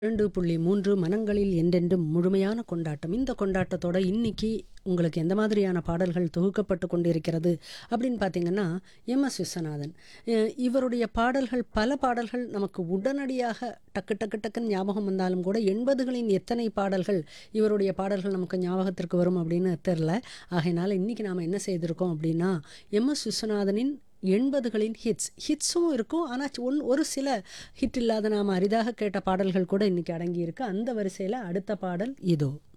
இரண்டு புள்ளி மூன்று மனங்களில் என்றென்றும் முழுமையான கொண்டாட்டம் இந்த கொண்டாட்டத்தோட இன்னைக்கு உங்களுக்கு எந்த மாதிரியான பாடல்கள் தொகுக்கப்பட்டு கொண்டிருக்கிறது அப்படின்னு பார்த்தீங்கன்னா எம் எஸ் விஸ்வநாதன் அஹ் இவருடைய பாடல்கள் பல பாடல்கள் நமக்கு உடனடியாக டக்கு டக்கு டக்குன்னு ஞாபகம் வந்தாலும் கூட எண்பதுகளின் எத்தனை பாடல்கள் இவருடைய பாடல்கள் நமக்கு ஞாபகத்திற்கு வரும் அப்படின்னு தெரில ஆகையினால இன்னைக்கு நாம் என்ன செய்திருக்கோம் அப்படின்னா எம் எஸ் விஸ்வநாதனின் எண்பதுகளின் ஹிட்ஸ் ஹிட்ஸும் இருக்கும் ஆனால் ஒன் ஒரு சில ஹிட் இல்லாத நாம் அரிதாக கேட்ட பாடல்கள் கூட இன்னைக்கு அடங்கியிருக்கு அந்த வரிசையில் அடுத்த பாடல் இதோ